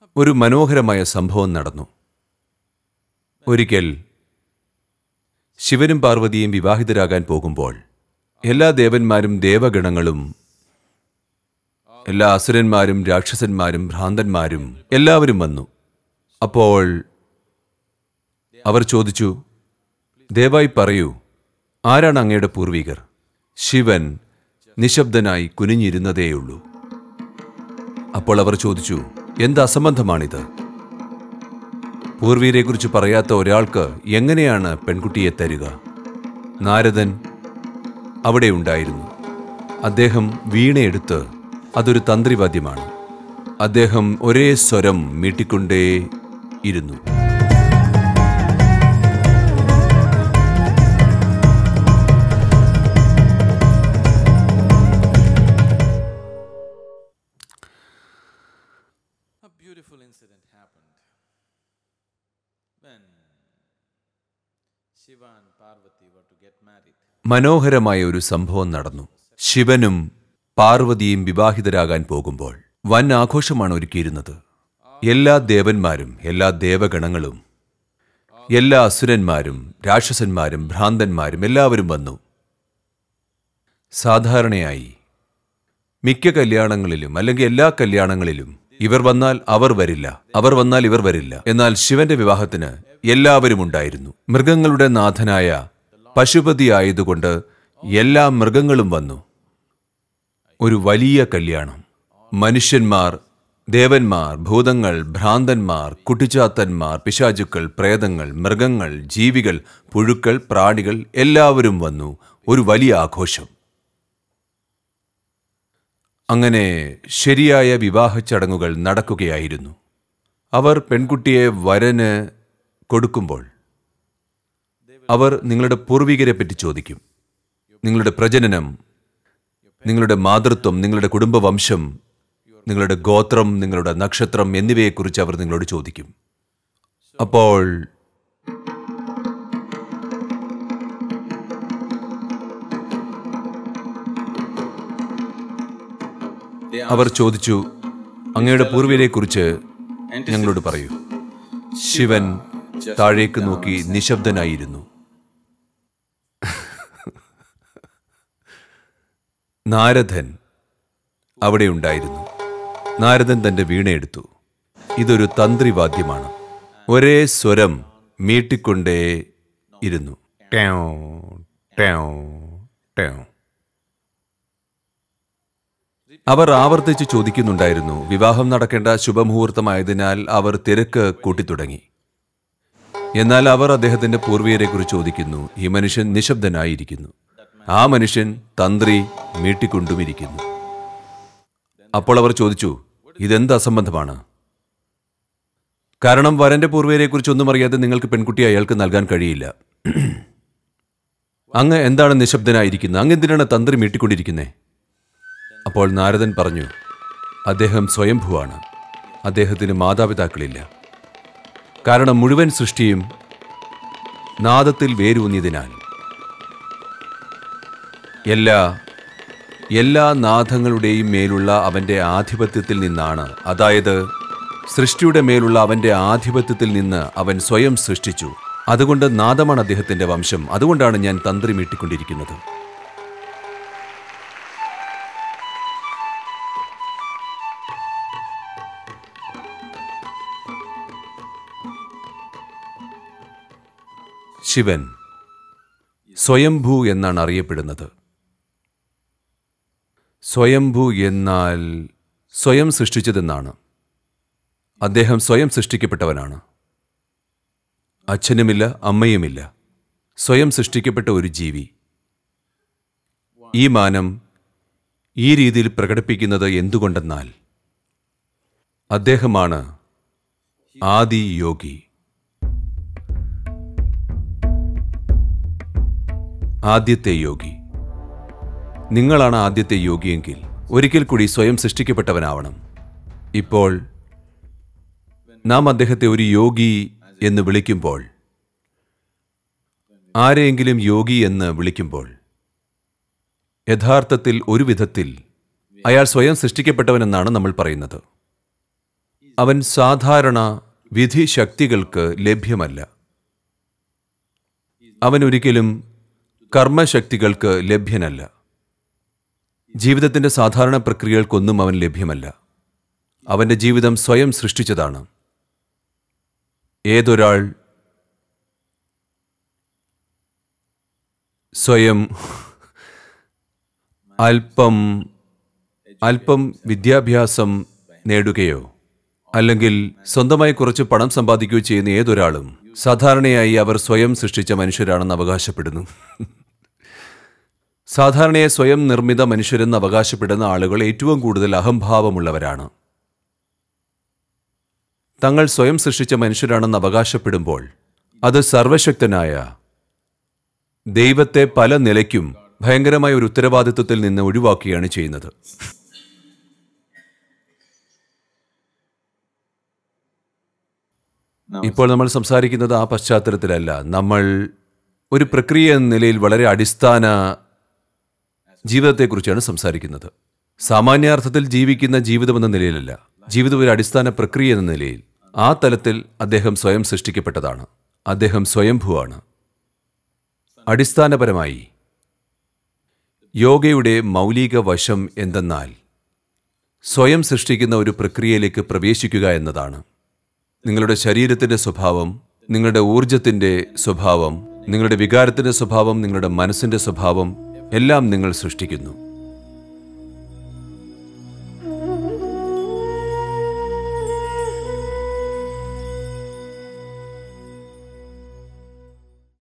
ഒരു മനോഹരമായ സംഭവം നടന്നു ഒരിക്കൽ ശിവനും പാർവതിയും വിവാഹിതരാകാൻ പോകുമ്പോൾ എല്ലാ ദേവന്മാരും ദേവഗണങ്ങളും എല്ലാ അസുരന്മാരും രാക്ഷസന്മാരും ഭ്രാന്തന്മാരും എല്ലാവരും വന്നു അപ്പോൾ അവർ ചോദിച്ചു ദയവായി പറയൂ ആരാണ് അങ്ങയുടെ പൂർവികർ ശിവൻ നിശബ്ദനായി കുനിഞ്ഞിരുന്നതേയുള്ളൂ അപ്പോൾ അവർ ചോദിച്ചു എന്ത് അസംബന്ധമാണിത് പൂർവീരെക്കുറിച്ച് പറയാത്ത ഒരാൾക്ക് എങ്ങനെയാണ് പെൺകുട്ടിയെ തരിക നാരദൻ അവിടെ ഉണ്ടായിരുന്നു അദ്ദേഹം വീണയെടുത്ത് അതൊരു തന്ത്രിവാദ്യമാണ് അദ്ദേഹം ഒരേ സ്വരം മീട്ടിക്കൊണ്ടേ ഇരുന്നു A beautiful incident happened when Shiva and Parvati were to get married. മനോഹരമായ ഒരു സംഭവം നടന്നു ശിവനും പാർവതിയും വിവാഹിതരാകാൻ പോകുമ്പോൾ വൻ ആഘോഷമാണ് ഒരുക്കിയിരുന്നത് എല്ലാ ദേവന്മാരും എല്ലാ ദേവഗണങ്ങളും എല്ലാ അസുരന്മാരും രാക്ഷസന്മാരും ഭ്രാന്തന്മാരും എല്ലാവരും വന്നു സാധാരണയായി മിക്ക കല്യാണങ്ങളിലും അല്ലെങ്കിൽ എല്ലാ കല്യാണങ്ങളിലും ഇവർ വന്നാൽ അവർ വരില്ല അവർ വന്നാൽ ഇവർ വരില്ല എന്നാൽ ശിവന്റെ വിവാഹത്തിന് എല്ലാവരും ഉണ്ടായിരുന്നു മൃഗങ്ങളുടെ നാഥനായ പശുപതി ആയതുകൊണ്ട് എല്ലാ മൃഗങ്ങളും വന്നു ഒരു വലിയ കല്യാണം മനുഷ്യന്മാർ ദേവന്മാർ ഭൂതങ്ങൾ ഭ്രാന്തന്മാർ കുട്ടിച്ചാത്തന്മാർ പിശാചുക്കൾ പ്രേതങ്ങൾ മൃഗങ്ങൾ ജീവികൾ പുഴുക്കൾ പ്രാണികൾ എല്ലാവരും വന്നു ഒരു വലിയ ആഘോഷം അങ്ങനെ ശരിയായ വിവാഹ ചടങ്ങുകൾ നടക്കുകയായിരുന്നു അവർ പെൺകുട്ടിയെ വരന് കൊടുക്കുമ്പോൾ അവർ നിങ്ങളുടെ പൂർവികരെ പറ്റി ചോദിക്കും നിങ്ങളുടെ പ്രജനനം നിങ്ങളുടെ മാതൃത്വം നിങ്ങളുടെ കുടുംബവംശം നിങ്ങളുടെ ഗോത്രം നിങ്ങളുടെ നക്ഷത്രം എന്നിവയെക്കുറിച്ച് അവർ നിങ്ങളോട് ചോദിക്കും അപ്പോൾ They അവർ ചോദിച്ചു അങ്ങയുടെ പൂർവികരെക്കുറിച്ച് ഞങ്ങളോട് പറയൂ ശിവൻ താഴേക്ക് നോക്കി നിശബ്ദനായിരുന്നു നാരദൻ അവിടെ ഉണ്ടായിരുന്നു നാരദൻ തന്റെ വീണയെടുത്തു ഇതൊരു തന്ത്രിവാദ്യമാണ് ഒരേ സ്വരം മീട്ടിക്കൊണ്ടേ ഇരുന്നു ടെയോ, ടെയോ, ടെയോ. അവർ ആവർത്തിച്ച് ചോദിക്കുന്നുണ്ടായിരുന്നു വിവാഹം നടക്കേണ്ട ശുഭമുഹൂർത്തമായതിനാൽ അവർ തിരക്ക് കൂട്ടിത്തുടങ്ങി എന്നാൽ അവർ അദ്ദേഹത്തിന്റെ പൂർവികരെക്കുറിച്ച് ചോദിക്കുന്നു ഈ മനുഷ്യൻ നിശബ്ദനായിരിക്കുന്നു ആ മനുഷ്യൻ തന്ത്രി മീട്ടിക്കൊണ്ടുമിരിക്കുന്നു അപ്പോൾ അവർ ചോദിച്ചു ഇതെന്ത് അസംബന്ധമാണ് കാരണം വരന്റെ പൂർവികരെക്കുറിച്ച് ഒന്നും അറിയാതെ നിങ്ങൾക്ക് പെൺകുട്ടി അയാൾക്ക് നൽകാൻ കഴിയില്ല അങ്ങ് എന്താണ് നിശബ്ദനായിരിക്കുന്നത് അങ്ങ് എന്തിനാണ് തന്ത്രി മീട്ടിക്കൊണ്ടിരിക്കുന്നേ അപ്പോൾ നാരദൻ പറഞ്ഞു അദ്ദേഹം സ്വയംഭുവാണ് അദ്ദേഹത്തിന് മാതാപിതാക്കളില്ല കാരണം മുഴുവൻ സൃഷ്ടിയും നാദത്തിൽ വേരൂന്നിയതിനാൽ എല്ലാ എല്ലാ നാദങ്ങളുടെയും മേലുള്ള അവന്റെ ആധിപത്യത്തിൽ നിന്നാണ് അതായത് സൃഷ്ടിയുടെ മേലുള്ള അവന്റെ ആധിപത്യത്തിൽ നിന്ന് അവൻ സ്വയം സൃഷ്ടിച്ചു അതുകൊണ്ട് നാദമാണ് അദ്ദേഹത്തിന്റെ വംശം അതുകൊണ്ടാണ് ഞാൻ തന്ത്രി മീട്ടിക്കൊണ്ടിരിക്കുന്നത് ശിവൻ സ്വയംഭൂ എന്നാണ് അറിയപ്പെടുന്നത് സ്വയംഭൂ എന്നാൽ സ്വയം സൃഷ്ടിച്ചതെന്നാണ് അദ്ദേഹം സ്വയം സൃഷ്ടിക്കപ്പെട്ടവനാണ് അച്ഛനുമില്ല അമ്മയുമില്ല സ്വയം സൃഷ്ടിക്കപ്പെട്ട ഒരു ജീവി ഈ മാനം ഈ രീതിയിൽ പ്രകടിപ്പിക്കുന്നത് എന്തുകൊണ്ടെന്നാൽ അദ്ദേഹമാണ് ആദി യോഗി ആദ്യത്തെ യോഗി നിങ്ങളാണ് ആദ്യത്തെ യോഗിയെങ്കിൽ ഒരിക്കൽ കൂടി സ്വയം സൃഷ്ടിക്കപ്പെട്ടവനാവണം ഇപ്പോൾ നാം അദ്ദേഹത്തെ ഒരു യോഗി എന്ന് വിളിക്കുമ്പോൾ ആരെയെങ്കിലും യോഗി എന്ന് വിളിക്കുമ്പോൾ യഥാർത്ഥത്തിൽ ഒരു വിധത്തിൽ അയാൾ സ്വയം സൃഷ്ടിക്കപ്പെട്ടവനെന്നാണ് നമ്മൾ പറയുന്നത് അവൻ സാധാരണ വിധി ശക്തികൾക്ക് ലഭ്യമല്ല അവൻ ഒരിക്കലും കർമ്മശക്തികൾക്ക് ലഭ്യനല്ല ജീവിതത്തിന്റെ സാധാരണ പ്രക്രിയകൾക്കൊന്നും അവൻ ലഭ്യമല്ല അവന്റെ ജീവിതം സ്വയം സൃഷ്ടിച്ചതാണ് ഏതൊരാൾ സ്വയം അല്പം അല്പം വിദ്യാഭ്യാസം നേടുകയോ അല്ലെങ്കിൽ സ്വന്തമായി കുറച്ച് പണം സമ്പാദിക്കുകയോ ചെയ്യുന്ന ഏതൊരാളും സാധാരണയായി അവർ സ്വയം സൃഷ്ടിച്ച മനുഷ്യരാണെന്ന് അവകാശപ്പെടുന്നു സാധാരണയായി സ്വയം നിർമ്മിത മനുഷ്യരെന്ന് അവകാശപ്പെടുന്ന ആളുകൾ ഏറ്റവും കൂടുതൽ അഹംഭാവമുള്ളവരാണ് തങ്ങൾ സ്വയം സൃഷ്ടിച്ച മനുഷ്യരാണെന്ന് അവകാശപ്പെടുമ്പോൾ അത് സർവശക്തനായ ദൈവത്തെ പല നിലയ്ക്കും ഭയങ്കരമായ ഒരു ഉത്തരവാദിത്വത്തിൽ നിന്ന് ഒഴിവാക്കുകയാണ് ചെയ്യുന്നത് ഇപ്പോൾ നമ്മൾ സംസാരിക്കുന്നത് ആ പശ്ചാത്തലത്തിലല്ല നമ്മൾ ഒരു പ്രക്രിയ എന്ന നിലയിൽ വളരെ അടിസ്ഥാന ജീവിതത്തെക്കുറിച്ചാണ് സംസാരിക്കുന്നത് സാമാന്യാർത്ഥത്തിൽ ജീവിക്കുന്ന ജീവിതം എന്ന നിലയിലല്ല ജീവിതം ഒരു അടിസ്ഥാന പ്രക്രിയ എന്ന നിലയിൽ ആ തലത്തിൽ അദ്ദേഹം സ്വയം സൃഷ്ടിക്കപ്പെട്ടതാണ് അദ്ദേഹം സ്വയംഭുവാണ് അടിസ്ഥാനപരമായി യോഗയുടെ മൗലിക വശം എന്തെന്നാൽ സ്വയം സൃഷ്ടിക്കുന്ന ഒരു പ്രക്രിയയിലേക്ക് പ്രവേശിക്കുക എന്നതാണ് നിങ്ങളുടെ ശരീരത്തിന്റെ സ്വഭാവം നിങ്ങളുടെ ഊർജത്തിന്റെ സ്വഭാവം നിങ്ങളുടെ വികാരത്തിന്റെ സ്വഭാവം നിങ്ങളുടെ മനസ്സിന്റെ സ്വഭാവം എല്ലാം നിങ്ങൾ സൃഷ്ടിക്കുന്നു